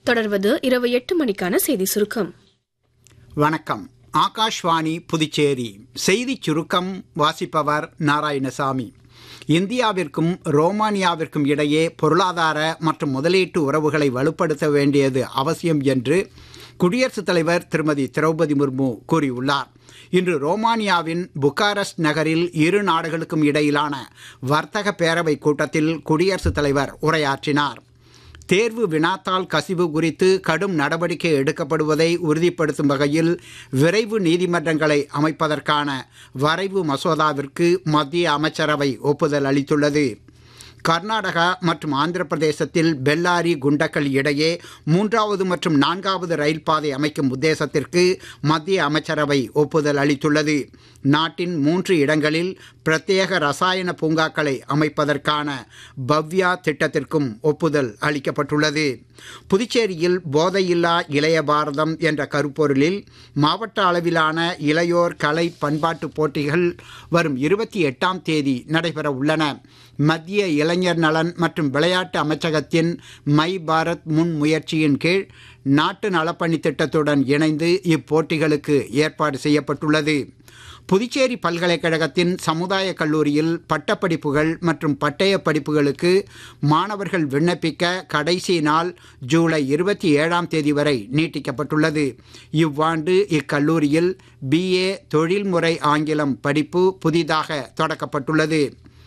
தொடர்வது இரவு எட்டு மணிக்கான செய்தி சுருக்கம் வணக்கம் ஆகாஷ்வாணி புதுச்சேரி செய்திச் சுருக்கம் வாசிப்பவர் நாராயணசாமி இந்தியாவிற்கும் ரோமானியாவிற்கும் இடையே பொருளாதார மற்றும் முதலீட்டு உறவுகளை வலுப்படுத்த வேண்டியது அவசியம் என்று குடியரசுத் தலைவர் திருமதி திரௌபதி முர்மு கூறியுள்ளார் இன்று ரோமானியாவின் புக்காரஸ்ட் நகரில் இரு நாடுகளுக்கும் இடையிலான வர்த்தக பேரவை கூட்டத்தில் குடியரசுத் தலைவர் உரையாற்றினார் தேர்வு வினாத்தாள் கசிவு குறித்து கடும் நடவடிக்கை எடுக்கப்படுவதை உறுதிப்படுத்தும் வகையில் விரைவு நீதிமன்றங்களை அமைப்பதற்கான வரைவு மசோதாவிற்கு மத்திய அமைச்சரவை ஒப்புதல் அளித்துள்ளது கர்நாடகா மற்றும் ஆந்திர பிரதேசத்தில் பெல்லாரி குண்டக்கல் இடையே மூன்றாவது மற்றும் நான்காவது ரயில் பாதை அமைக்கும் உத்தேசத்திற்கு மத்திய அமைச்சரவை ஒப்புதல் அளித்துள்ளது நாட்டின் மூன்று இடங்களில் பிரத்யேக ரசாயன பூங்காக்களை அமைப்பதற்கான பவ்யா திட்டத்திற்கும் ஒப்புதல் அளிக்கப்பட்டுள்ளது புதுச்சேரியில் போதையில்லா இளைய பாரதம் என்ற கருப்பொருளில் மாவட்ட அளவிலான இளையோர் கலை பண்பாட்டு போட்டிகள் வரும் இருபத்தி எட்டாம் தேதி நடைபெற உள்ளன மத்திய இளைஞர் நலன் மற்றும் விளையாட்டு அமைச்சகத்தின் மை பாரத் முன் முயற்சியின் கீழ் நாட்டு நலப்பணி திட்டத்துடன் இணைந்து இப்போட்டிகளுக்கு ஏற்பாடு செய்யப்பட்டுள்ளது புதுச்சேரி பல்கலைக்கழகத்தின் சமுதாய கல்லூரியில் பட்டப்படிப்புகள் மற்றும் பட்டய படிப்புகளுக்கு மாணவர்கள் விண்ணப்பிக்க கடைசி நாள் ஜூலை இருபத்தி ஏழாம் தேதி வரை நீட்டிக்கப்பட்டுள்ளது இவ்வாண்டு இக்கல்லூரியில் பிஏ தொழில்முறை ஆங்கிலம் படிப்பு புதிதாக தொடக்கப்பட்டுள்ளது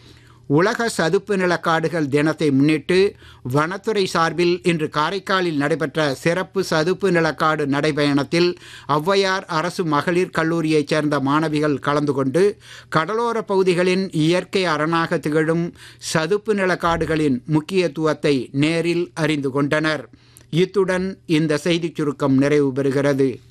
உலக சதுப்பு நிலக்காடுகள் தினத்தை முன்னிட்டு வனத்துறை சார்பில் இன்று காரைக்காலில் நடைபெற்ற சிறப்பு சதுப்பு நிலக்காடு நடைபயணத்தில் ஔவையார் அரசு மகளிர் கல்லூரியைச் சேர்ந்த மாணவிகள் கலந்து கொண்டு கடலோர பகுதிகளின் இயற்கை அரணாக திகழும் சதுப்பு நிலக்காடுகளின் முக்கியத்துவத்தை நேரில் அறிந்து கொண்டனர் இத்துடன் இந்த செய்திச் சுருக்கம் நிறைவு பெறுகிறது